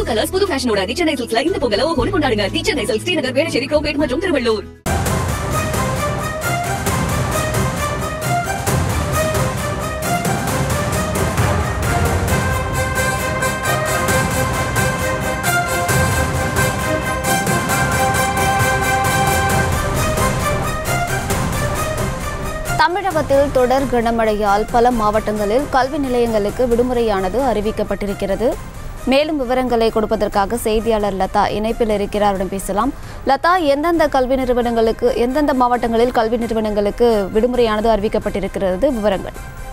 colours புது ஃபேஷனோட தி சென்னை சில்க்ஸ்ல இந்த பொங்கல ஓஹோன்னு கொண்டாடுங்க தி சென்னை சில்க்ஸ் ஸ்ரீநகர் வேளச்சேரி கோபேட் மற்றும் திருவள்ளூர் தமிழகத்தில் தொடர் கனமழையால் பல மாவட்டங்களில் கல்வி நிலையங்களுக்கு விடுமுறையானது அறிவிக்கப்பட்டிருக்கிறது மேலும் விவரங்களை கொடுப்பதற்காக செய்தியாளர் லதா இணைப்பில் இருக்கிறாருடன் பேசலாம் லதா எந்தெந்த கல்வி நிறுவனங்களுக்கு எந்தெந்த மாவட்டங்களில் கல்வி நிறுவனங்களுக்கு விடுமுறையானது அறிவிக்கப்பட்டிருக்கிறது விவரங்கள்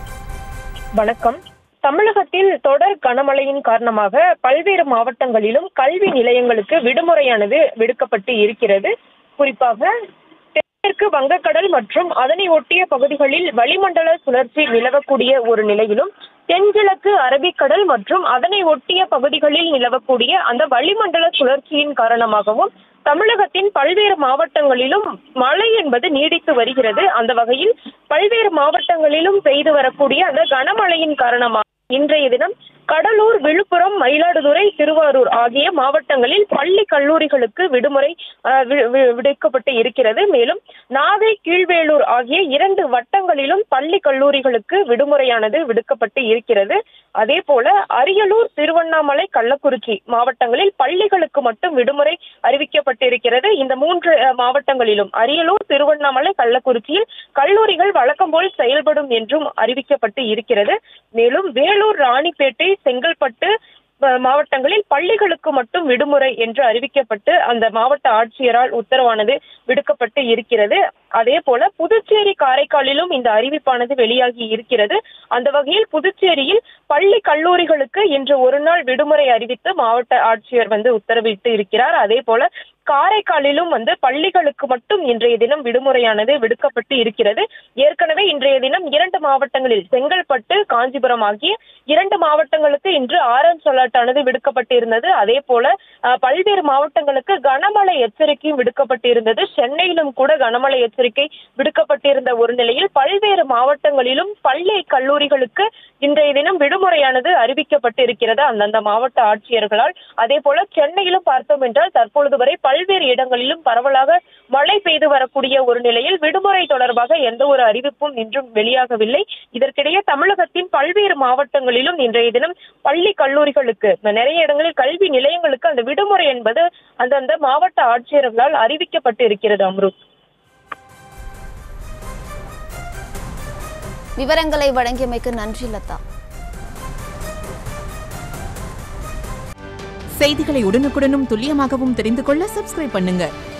வணக்கம் தமிழகத்தில் தொடர் கனமழையின் காரணமாக பல்வேறு மாவட்டங்களிலும் கல்வி நிலையங்களுக்கு விடுமுறையானது விடுக்கப்பட்டு இருக்கிறது குறிப்பாக தெற்கு வங்கக்கடல் மற்றும் அதனை ஒட்டிய பகுதிகளில் வளிமண்டல சுழற்சி நிலவக்கூடிய ஒரு நிலையிலும் தென்கிழக்கு அரபிக்கடல் மற்றும் அதனை ஒட்டிய பகுதிகளில் நிலவக்கூடிய அந்த வளிமண்டல சுழற்சியின் காரணமாகவும் தமிழகத்தின் பல்வேறு மாவட்டங்களிலும் மழை என்பது நீடித்து வருகிறது அந்த வகையில் பல்வேறு மாவட்டங்களிலும் பெய்து வரக்கூடிய அந்த கனமழையின் காரணமாக இன்றைய தினம் கடலூர் விழுப்புரம் மயிலாடுதுறை திருவாரூர் ஆகிய மாவட்டங்களில் பள்ளி கல்லூரிகளுக்கு விடுமுறை அஹ், வி- வி- விடுக்கப்பட்டு இருக்கிறது மேலும் நாகை கீழ்வேலூர் ஆகிய இரண்டு வட்டங்களிலும் பள்ளி கல்லூரிகளுக்கு விடுமுறையானது விடுக்கப்பட்டு இருக்கிறது அதே போல அரியலூர் திருவண்ணாமலை கள்ளக்குறிச்சி மாவட்டங்களில் பள்ளிகளுக்கு மட்டும் விடுமுறை அறிவிக்கப்பட்டிருக்கிறது இந்த மூன்று அஹ், மாவட்டங்களிலும் அரியலூர் திருவண்ணாமலை கள்ளக்குறிச்சியில் கல்லூரிகள் வழக்கம் போல் செயல்படும் என்றும் அறிவிக்கப்பட்டு இருக்கிறது மேலும் வேலூர் ராணிப்பேட்டை செங்கல்பட்டு அஹ், மாவட்டங்களில் பள்ளிகளுக்கு மட்டும் விடுமுறை என்று அறிவிக்கப்பட்டு அந்த மாவட்ட ஆட்சியரால் உத்தரவானது விடுக்கப்பட்டு இருக்கிறது அதே போல புதுச்சேரி காரைக்காலிலும் இந்த அறிவிப்பானது வெளியாகி இருக்கிறது அந்த வகையில் புதுச்சேரியில் பள்ளி கல்லூரிகளுக்கு இன்று ஒரு நாள் விடுமுறை அறிவித்து மாவட்ட ஆட்சியர் வந்து உத்தரவிட்டு இருக்கிறார் அதே போல காரைக்காலிலும் வந்து பள்ளிகளுக்கு மட்டும் இன்றைய தினம் விடுமுறையானது விடுக்கப்பட்டு இருக்கிறது ஏற்கனவே இன்றைய தினம் இரண்டு மாவட்டங்களில் செங்கல்பட்டு காஞ்சிபுரம் ஆகிய இரண்டு மாவட்டங்களுக்கு இன்று ஆரஞ்ச் அலர்ட் ஆனது விடுக்கப்பட்டிருந்தது அதே போல அஹ், பல்வேறு மாவட்டங்களுக்கு கனமழை எச்சரிக்கையும் விடுக்கப்பட்டிருந்தது சென்னையிலும் கூட கனமழை எச்சரிக்கை விடுக்கப்பட்டிருந்த ஒரு நிலையில் பல்வேறு மாவட்டங்களிலும் பள்ளி கல்லூரிகளுக்கு இன்றைய தினம் விடுமுறையானது அறிவிக்கப்பட்டிருக்கிறது அந்தந்த மாவட்ட ஆட்சியர்களால் அதே போல சென்னையிலும் பார்த்தோம் என்றால் தற்பொழுது வரை பல்வேறு இடங்களிலும் பரவலாக மழை பெய்து வரக்கூடிய ஒரு நிலையில் விடுமுறை தொடர்பாக எந்த ஒரு அறிவிப்பும் இன்றும் வெளியாகவில்லை இதற்கிடையே தமிழகத்தின் பல்வேறு மாவட்டங்களிலும் இன்றைய தினம் பள்ளி கல்லூரிகளுக்கு நிறைய இடங்களில் கல்வி நிலையங்களுக்கு அந்த விடுமுறை என்பது அந்தந்த மாவட்ட ஆட்சியர்களால் அறிவிக்கப்பட்டு இருக்கிறது அம்ருத் விவரங்களை வழங்கியமைக்கு நன்றி லதா செய்திகளை உடனுக்குடனும் துல்லியமாகவும் தெரிந்து கொள்ள சப்ஸ்கிரைப் பண்ணுங்க